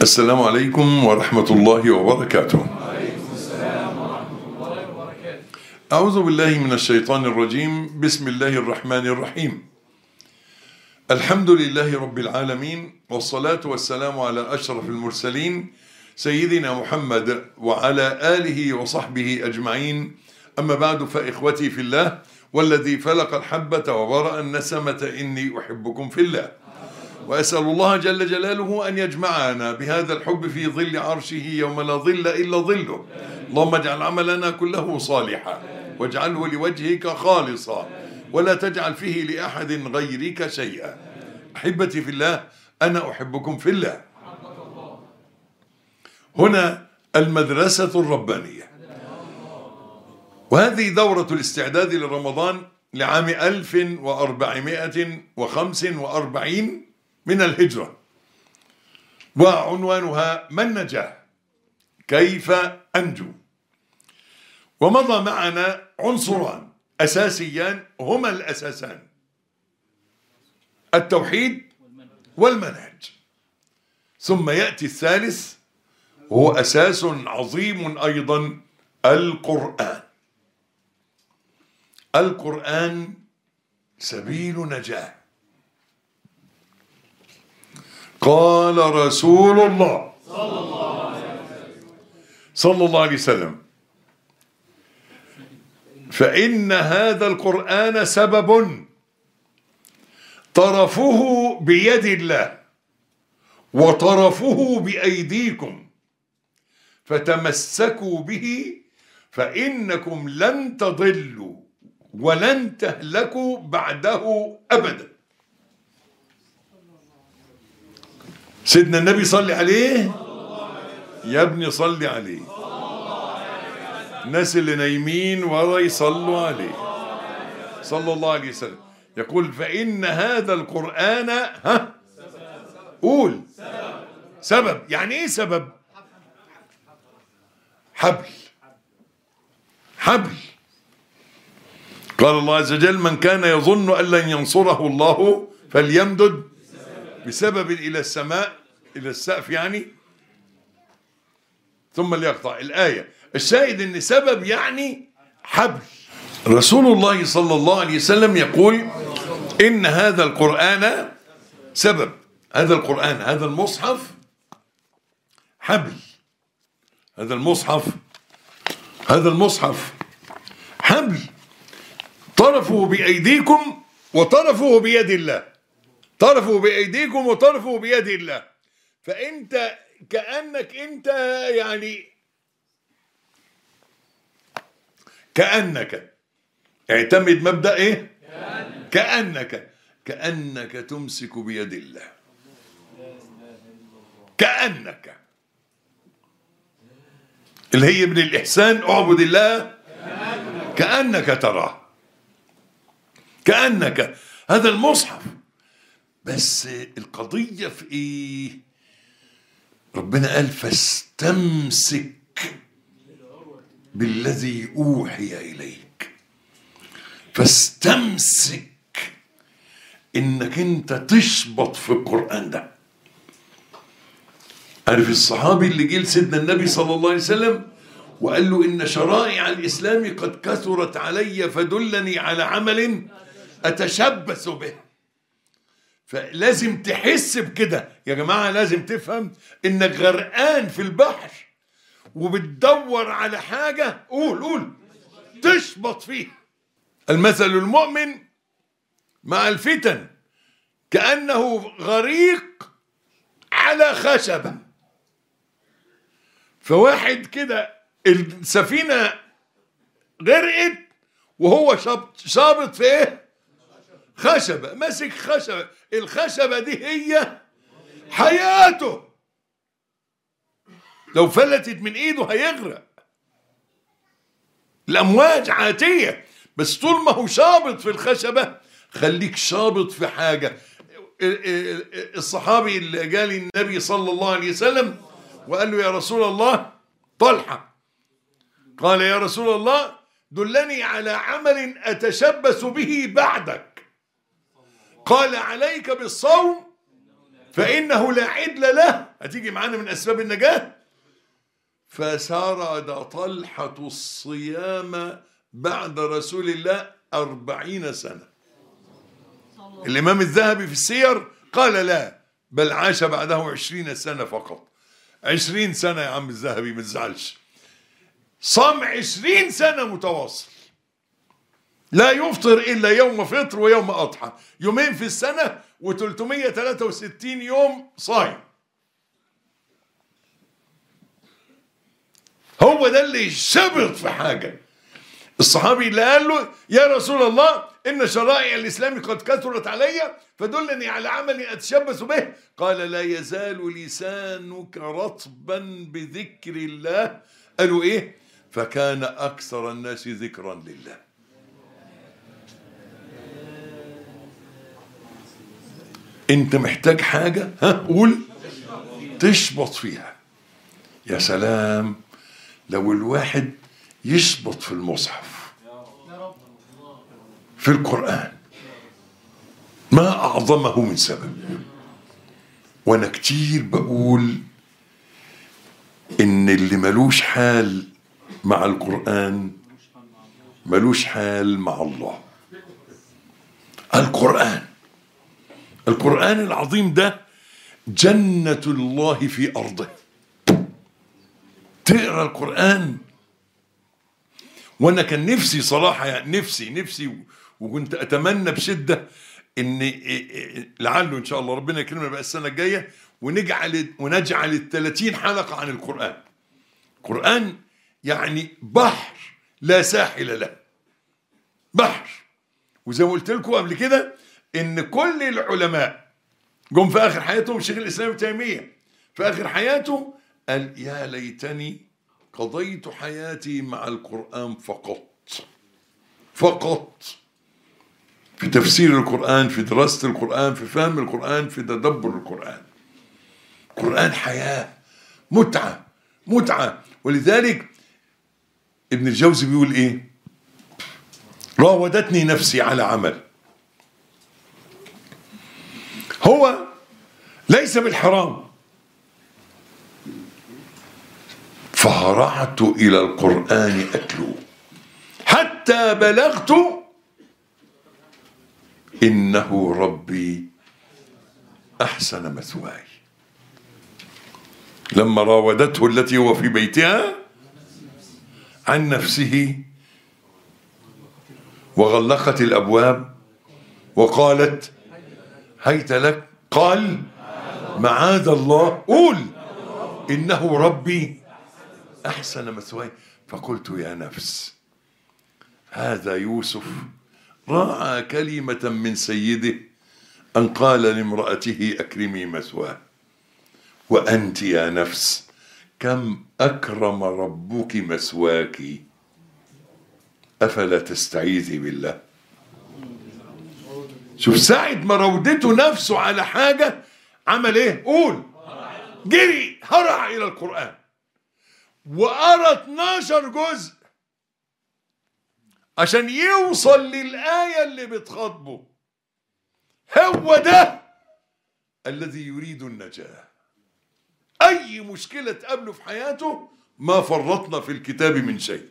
السلام عليكم ورحمة الله وبركاته أعوذ بالله من الشيطان الرجيم بسم الله الرحمن الرحيم الحمد لله رب العالمين والصلاة والسلام على أشرف المرسلين سيدنا محمد وعلى آله وصحبه أجمعين أما بعد فإخوتي في الله والذي فلق الحبة وبرأ النسمة إني أحبكم في الله وأسأل الله جل جلاله أن يجمعنا بهذا الحب في ظل عرشه يوم لا ظل إلا ظله اللهم اجعل عملنا كله صالحا واجعله لوجهك خالصا ولا تجعل فيه لأحد غيرك شيئا أحبتي في الله أنا أحبكم في الله هنا المدرسة الربانية وهذه دورة الاستعداد لرمضان لعام 1445 من الهجرة وعنوانها ما النجاة كيف أنجو ومضى معنا عنصران أساسيان هما الأساسان التوحيد والمنهج ثم يأتي الثالث وهو أساس عظيم أيضا القرآن القرآن سبيل نجاه قال رسول الله صلى الله عليه وسلم فإن هذا القرآن سبب طرفه بيد الله وطرفه بأيديكم فتمسكوا به فإنكم لن تضلوا ولن تهلكوا بعده أبدا سيدنا النبي صلي عليه يا ابني صلي عليه الناس اللي نايمين ورا يصلوا عليه صلى الله عليه وسلم يقول فإن هذا القرآن ها قول سبب يعني ايه سبب حبل حبل قال الله عز وجل من كان يظن أن لن ينصره الله فليمدد بسبب إلى السماء إلى السقف يعني ثم ليقطع الآية الشاهد أن سبب يعني حبل رسول الله صلى الله عليه وسلم يقول إن هذا القرآن سبب هذا القرآن هذا المصحف حبل هذا المصحف هذا المصحف حبل طرفه بأيديكم وطرفه بيد الله طرفه بأيديكم وطرفه بيد الله فأنت كأنك أنت يعني كأنك اعتمد مبدأ إيه كأنك كأنك تمسك بيد الله كأنك اللي هي من الإحسان اعبد الله كأنك تراه كأنك هذا المصحف بس القضية في ايه ربنا قال فاستمسك بالذي أوحي إليك فاستمسك انك انت تشبط في القرآن ده عارف الصحابي اللي جه لسيدنا النبي صلى الله عليه وسلم وقال له إن شرائع الإسلام قد كثرت علي فدلني على عمل أتشبث به فلازم تحس بكده يا جماعة لازم تفهم إنك غرقان في البحر وبتدور على حاجة قول قول تشبط فيها المثل المؤمن مع الفتن كأنه غريق على خشبة فواحد كده السفينة غرقت وهو شابط في ايه خشبة ماسك خشبة الخشبة دي هي حياته لو فلتت من ايده هيغرق الامواج عاتية بس طول ما هو شابط في الخشبة خليك شابط في حاجة الصحابي اللي جالي النبي صلى الله عليه وسلم وقال له يا رسول الله طلحة قال يا رسول الله دلني على عمل أتشبث به بعدك قال عليك بالصوم فإنه لا عدل له هتيجي معانا من أسباب النجاة فسرد طلحة الصيام بعد رسول الله أربعين سنة الإمام الذهبي في السير قال لا بل عاش بعده عشرين سنة فقط عشرين سنة يا عم الذهبي ما تزعلش صام عشرين سنة متواصل لا يفطر إلا يوم فطر ويوم أضحى يومين في السنة و363 يوم صايم هو ده اللي شبط في حاجة الصحابي اللي قال له يا رسول الله إن شرائع الإسلام قد كثرت علي فدلني على عمل أتشبث به قال لا يزال لسانك رطبا بذكر الله قالوا إيه فكان أكثر الناس ذكرا لله انت محتاج حاجة ها قول تشبط فيها يا سلام لو الواحد يشبط في المصحف في القرآن ما أعظمه من سبب وأنا كتير بقول إن اللي ملوش حال مع القرآن ملوش حال مع الله القرآن القرآن العظيم ده جنة الله في أرضه تقرأ القرآن وأنا كان نفسي صراحة يعني نفسي نفسي وكنت أتمنى بشدة إن لعله إن شاء الله ربنا يكرمنا بقى السنة الجاية ونجعل ونجعل ال 30 حلقة عن القرآن القرآن يعني بحر لا ساحل له بحر وزي ما قلت لكم قبل كده ان كل العلماء جم في اخر حياتهم شيخ الاسلام ابن تيميه في اخر حياته قال يا ليتني قضيت حياتي مع القران فقط فقط في تفسير القران في دراسه القران في فهم القران في تدبر القران القران حياه متعه متعه ولذلك ابن الجوزي بيقول ايه راودتني نفسي على عمل هو ليس بالحرام فهرعت إلى القرآن أتلو حتى بلغت إنه ربي أحسن مثواي لما راودته التي هو في بيتها عن نفسه وغلقت الأبواب وقالت هيت لك قال معاذ الله قول إنه ربي أحسن مثواي فقلت يا نفس هذا يوسف راعى كلمة من سيده أن قال لامرأته أكرمي مثواه وأنت يا نفس كم أكرم ربك مثواك أفلا تستعيذي بالله شوف ساعة ما راودته نفسه على حاجة عمل ايه قول جري هرع الى القرآن وقرا 12 جزء عشان يوصل للآية اللي بتخاطبه هو ده الذي يريد النجاة أي مشكلة تقابله في حياته ما فرطنا في الكتاب من شيء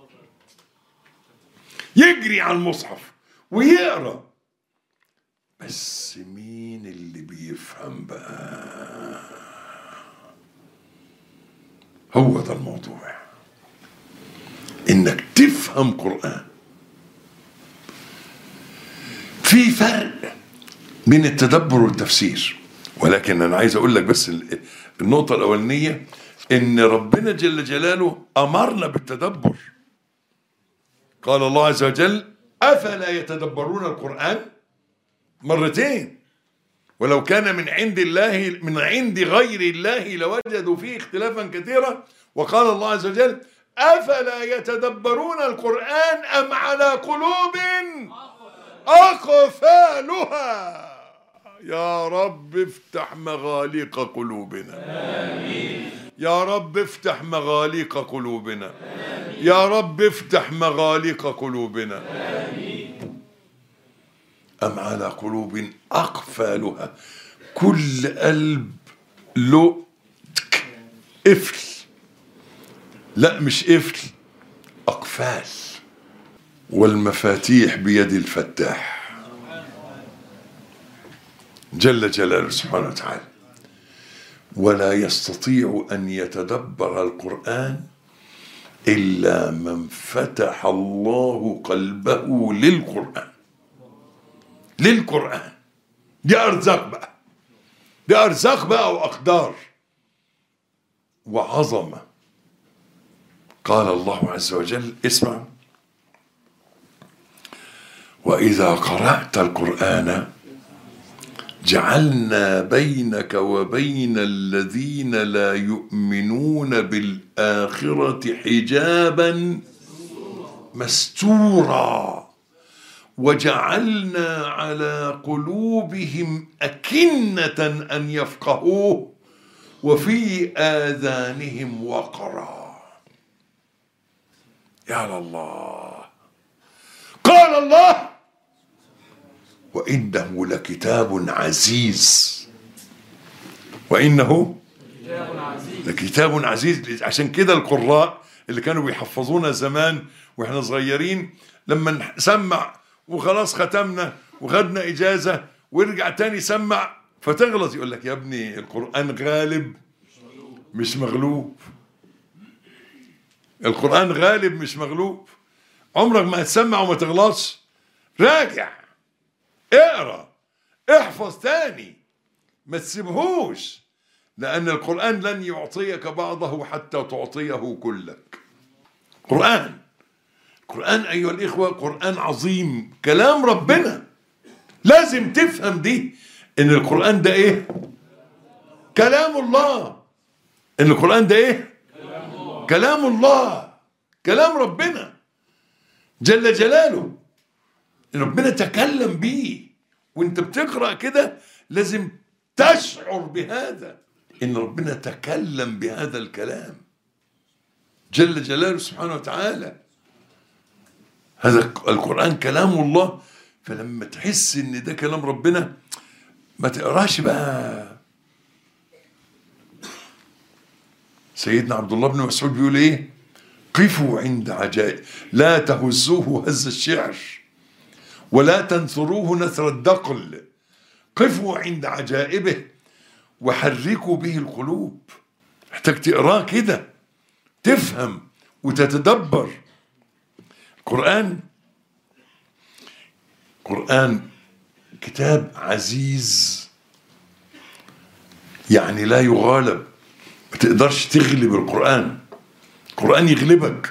يجري على المصحف ويقرأ بس مين اللي بيفهم بقى هو ده الموضوع انك تفهم قرآن في فرق بين التدبر والتفسير ولكن انا عايز اقول لك بس النقطة الاولانية ان ربنا جل جلاله امرنا بالتدبر قال الله عز وجل افلا يتدبرون القرآن مرتين ولو كان من عند الله من عند غير الله لوجدوا فيه اختلافا كثيرا وقال الله عز وجل أفلا يتدبرون القرآن أم على قلوب أقفالها يا رب افتح مغاليق قلوبنا آمين يا رب افتح مغاليق قلوبنا آمين يا رب افتح مغاليق قلوبنا آمين أم على قلوب أقفالها كل قلب له قفل لا مش قفل أقفال والمفاتيح بيد الفتاح جل جلاله سبحانه وتعالى ولا يستطيع أن يتدبر القرآن إلا من فتح الله قلبه للقرآن للقرآن دي أرزاق بقى دي أرزاق بقى وأقدار وعظمة قال الله عز وجل اسمع وإذا قرأت القرآن جعلنا بينك وبين الذين لا يؤمنون بالآخرة حجابا مستورا وجعلنا على قلوبهم أكنة أن يفقهوه وفي آذانهم وقرا يا الله قال الله وإنه لكتاب عزيز وإنه لكتاب عزيز عشان كده القراء اللي كانوا بيحفظونا زمان واحنا صغيرين لما نسمع وخلاص ختمنا وخدنا إجازة وارجع تاني سمع فتغلط يقول لك يا ابني القرآن غالب مش مغلوب القرآن غالب مش مغلوب عمرك ما هتسمع وما تغلطش راجع اقرا احفظ تاني ما تسيبهوش لأن القرآن لن يعطيك بعضه حتى تعطيه كلك قرآن قرآن أيها الإخوة قرآن عظيم كلام ربنا لازم تفهم دي إن القرآن ده إيه كلام الله إن القرآن ده إيه كلام الله كلام ربنا جل جلاله ربنا تكلم بيه وانت بتقرا كده لازم تشعر بهذا ان ربنا تكلم بهذا الكلام جل جلاله سبحانه وتعالى هذا القران كلام الله فلما تحس ان ده كلام ربنا ما تقراش بقى سيدنا عبد الله بن مسعود بيقول ايه قفوا عند عجائب لا تهزوه هز الشعر ولا تنثروه نثر الدقل قفوا عند عجائبه وحركوا به القلوب محتاج تقراه كده تفهم وتتدبر القرآن قرآن كتاب عزيز يعني لا يغالب ما تقدرش تغلب القرآن القرآن يغلبك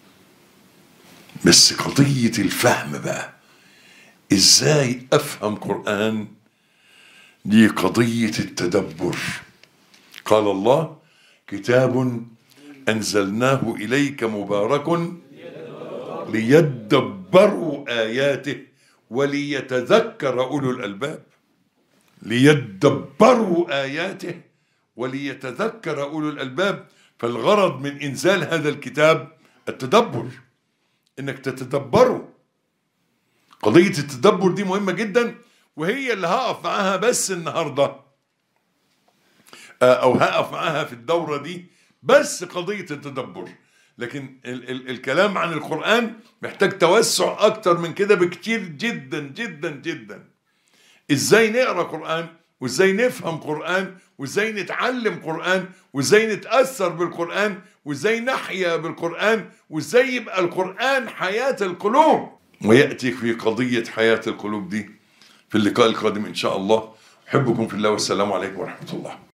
بس قضية الفهم بقى ازاي افهم قرآن دي قضية التدبر قال الله كتاب انزلناه اليك مبارك ليدبروا اياته وليتذكر اولو الالباب ليدبروا اياته وليتذكر اولو الالباب فالغرض من انزال هذا الكتاب التدبر انك تتدبره قضية التدبر دي مهمة جدا وهي اللي هقف معاها بس النهاردة أو هقف معاها في الدورة دي بس قضية التدبر لكن ال ال الكلام عن القرآن محتاج توسع أكتر من كده بكتير جدا جدا جدا إزاي نقرأ قرآن وإزاي نفهم قرآن وإزاي نتعلم قرآن وإزاي نتأثر بالقرآن وإزاي نحيا بالقرآن وإزاي يبقى القرآن حياة القلوب ويأتي في قضية حياة القلوب دي في اللقاء القادم إن شاء الله أحبكم في الله والسلام عليكم ورحمة الله